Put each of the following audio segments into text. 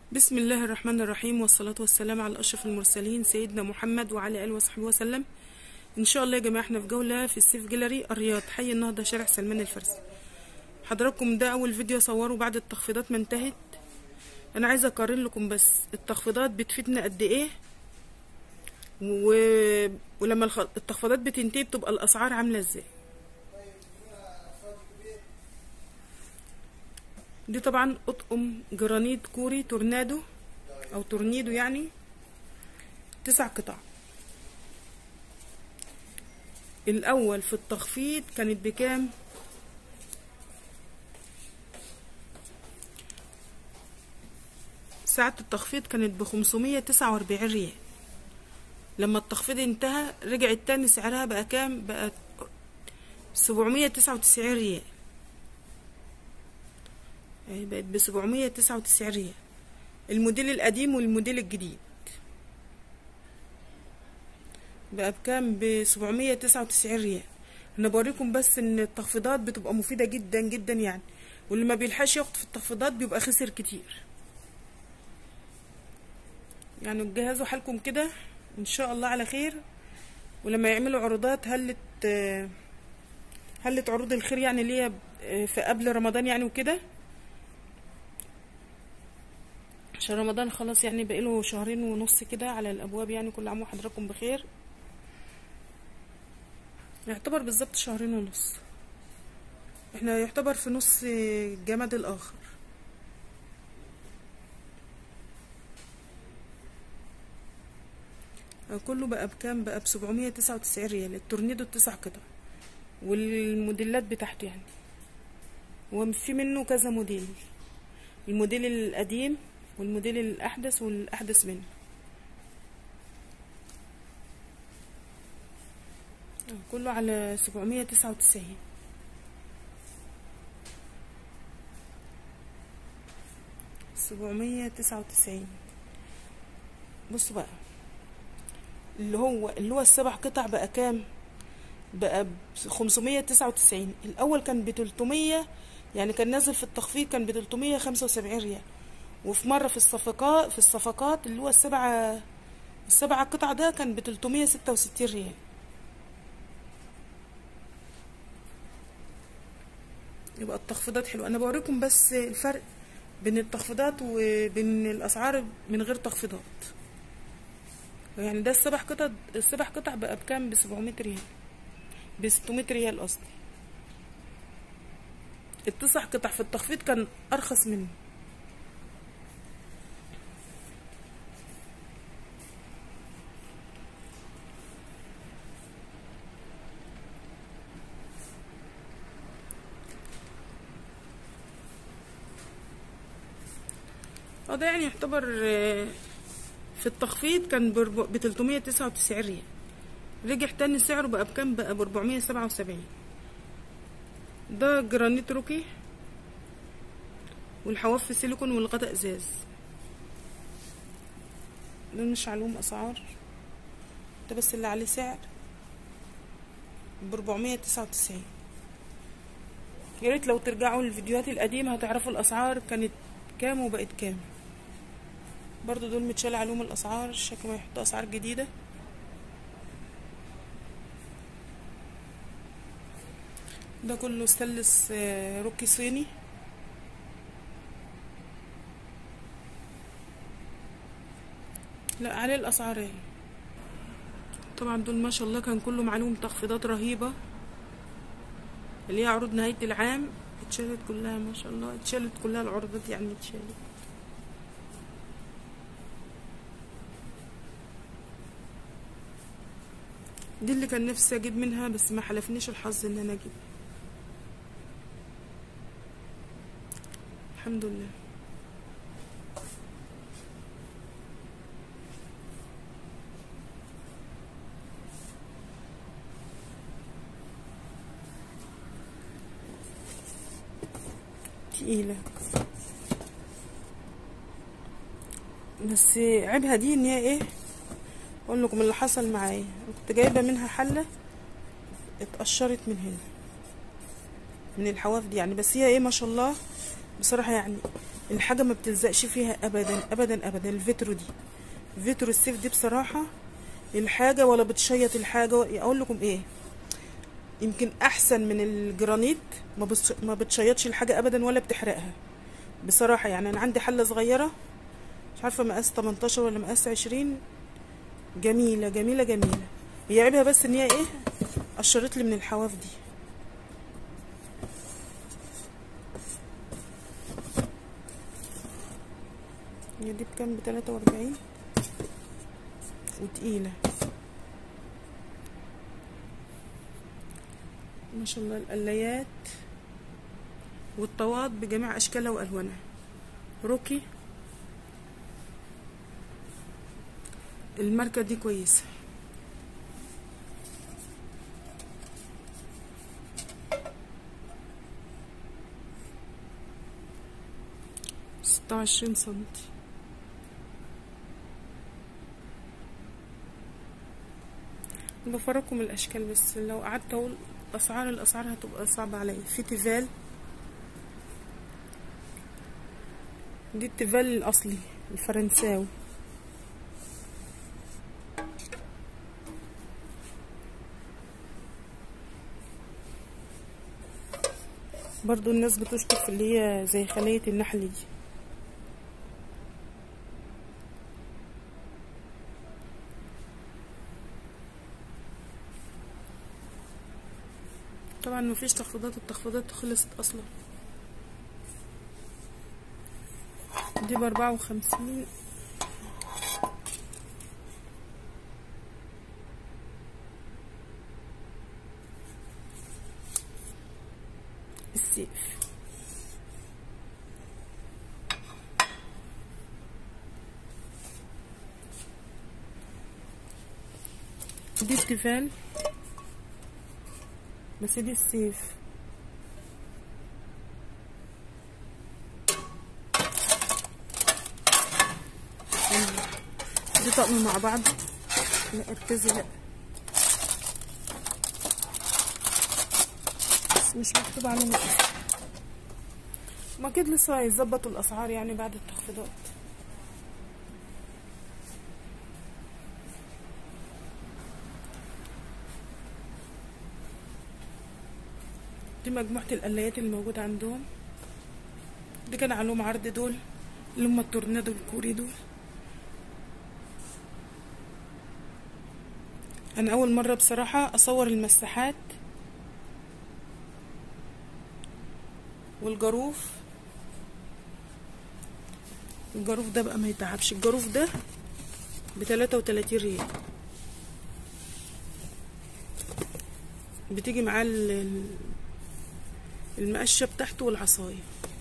بسم الله الرحمن الرحيم والصلاة والسلام على أشرف المرسلين سيدنا محمد وعلى آله وصحبه وسلم إن شاء الله يا جماعة احنا في جولة في السيف جيلري الرياض حي النهضة شارع سلمان الفارسي حضراتكم ده أول فيديو أصوره بعد التخفيضات ما انتهت أنا عايزة أقارن لكم بس التخفيضات بتفيدنا قد إيه و... ولما الخ... التخفيضات بتنتهي بتبقى الأسعار عاملة إزاي دي طبعا اطقم جرانيت كوري تورنادو او تورنيدو يعني تسع قطع الاول في التخفيض كانت بكام ساعة التخفيض كانت بخمسمية تسعة واربعين ريال لما التخفيض انتهى رجعت تاني سعرها بقى كام بقى سبعمية تسعة وتسعين ريال اهي بقت بسبعمية تسعة وتسعين ريال الموديل القديم والموديل الجديد بقى بكام بسبعمية تسعة وتسعين ريال انا بوريكم بس ان التخفيضات بتبقى مفيدة جدا جدا يعني واللي ما بيلحقش ياخد في التخفيضات بيبقى خسر كتير يعني تجهزوا حالكم كده ان شاء الله على خير ولما يعملوا عروضات هلت هلت عروض الخير يعني اللي هي في قبل رمضان يعني وكده عشان رمضان خلاص يعني بقيله شهرين ونص كده على الابواب يعني كل عام وحضراتكم بخير يعتبر بالظبط شهرين ونص احنا يعتبر في نص جماد الاخر كله بقى بكام بقى بسبعمية تسعة وتسعين ريال التورنيدو التسع قطع والموديلات بتاعته يعني وفي منه كذا موديل الموديل القديم والموديل الأحدث والأحدث منه كله على سبعمية تسعة وتسعين سبعمية تسعة وتسعين بصوا بقى اللي هو اللي هو السبع قطع بقى كام بقى بخمسمية تسعة وتسعين الأول كان بتلتمية يعني كان نازل في التخفيض كان بتلتمية خمسة وسبعين ريال وفي مرة في الصفقات في الصفقات اللي هو السبعة السبعة قطع ده كان بتلتمية ستة وستين ريال يبقى التخفيضات حلوة أنا بوريكم بس الفرق بين التخفيضات وبين الأسعار من غير تخفيضات يعني ده السبع قطع السبع قطع بقى بكام بسبعمية ريال بستمية ريال قصدي التسع قطع في التخفيض كان أرخص منه اه ده يعني يعتبر في التخفيض كان ب 399 ريال رجع تاني سعره بقى بكام بقى ب 477 ده جرانيت روكي والحواف سيليكون والغطاء ازاز دول مش عليهم اسعار ده بس اللي عليه سعر ب 499 يا ريت لو ترجعوا للفيديوهات القديمه هتعرفوا الاسعار كانت كام وبقت كام برضو دول متشال عليهم الاسعار شكل ما يحطوا اسعار جديده ده كله ستانلس روكي صيني لا عليه الاسعار اهي طبعا دول ما شاء الله كان كله معلوم تخفيضات رهيبه اللي هي عروض نهايه العام اتشالت كلها ما شاء الله اتشالت كلها العروضات يعني اتشالت دي اللي كان نفسي اجيب منها بس ما حلفنيش الحظ ان انا اجيب الحمد لله تقيلة بس عيبها دي ان هي ايه اقول لكم اللي حصل معايا كنت جايبه منها حله اتقشرت من هنا من الحواف دي يعني بس هي ايه ما شاء الله بصراحه يعني الحاجة ما بتلزقش فيها ابدا ابدا ابدا الفيترو دي فيترو السيف دي بصراحة الحاجة ولا بتشيط الحاجة اقول لكم ايه يمكن احسن من الجرانيت ما, بص... ما بتشيطش الحاجة ابدا ولا بتحرقها بصراحة يعني انا عندي حلة صغيرة مش عارفة مقاس 18 ولا مقاس 20 جميلة جميلة جميلة هي عيبها بس ان هي ايه قشرت لي من الحواف دي هي دي بكام بتلاتة واربعين وتقيلة ما شاء الله القلايات والطوات بجميع اشكالها والوانها روكي الماركة دي كويسة ستة وعشرين سنتي بفرجكم الاشكال بس لو قعدت اقول اسعار الاسعار هتبقى صعبة عليا في تيفال دي التيفال الاصلي الفرنساوي برضو الناس بتشكر في اللي هي زي خلية النحل دي طبعا مفيش تخفيضات التخفيضات خلصت اصلا دي باربعة وخمسين السيف دي التيفال بس دي السيف دي طقم مع بعض لا اتزلق بس مش مكتوب عليه مقاس ما اكيد لسه هيظبطوا الاسعار يعني بعد التخفيضات دي مجموعة القلايات اللي موجودة عندهم دي كان عليهم عرض دول اللي هم التورنادو الكوري دول انا اول مرة بصراحة اصور المساحات والجاروف الجاروف ده بقى ما يتعبش الجاروف ده بتلاتة وتلاتين ريال بتيجي معاه المقشة بتاعته والعصاية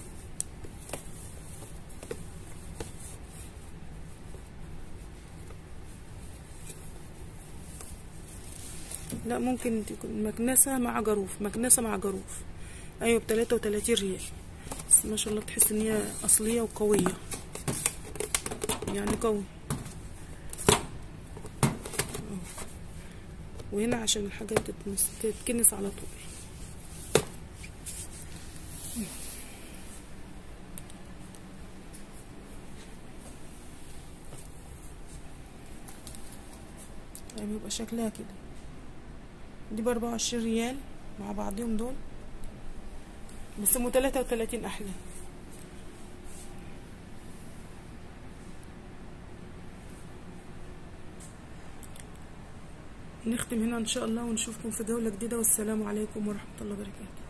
لا ممكن تكون مكنسة مع جاروف مكنسة مع جاروف ايوه بتلاتة وتلاتين ريال بس ما شاء الله تحس ان هي اصلية وقوية يعني قوي وهنا عشان الحاجة تتمس تتكنس على طول يعني بيبقى شكلها كده دي باربعة وعشرين ريال مع بعضهم دول بس ام تلاتة وتلاتين احلى نختم هنا ان شاء الله ونشوفكم في جولة جديدة والسلام عليكم ورحمة الله وبركاته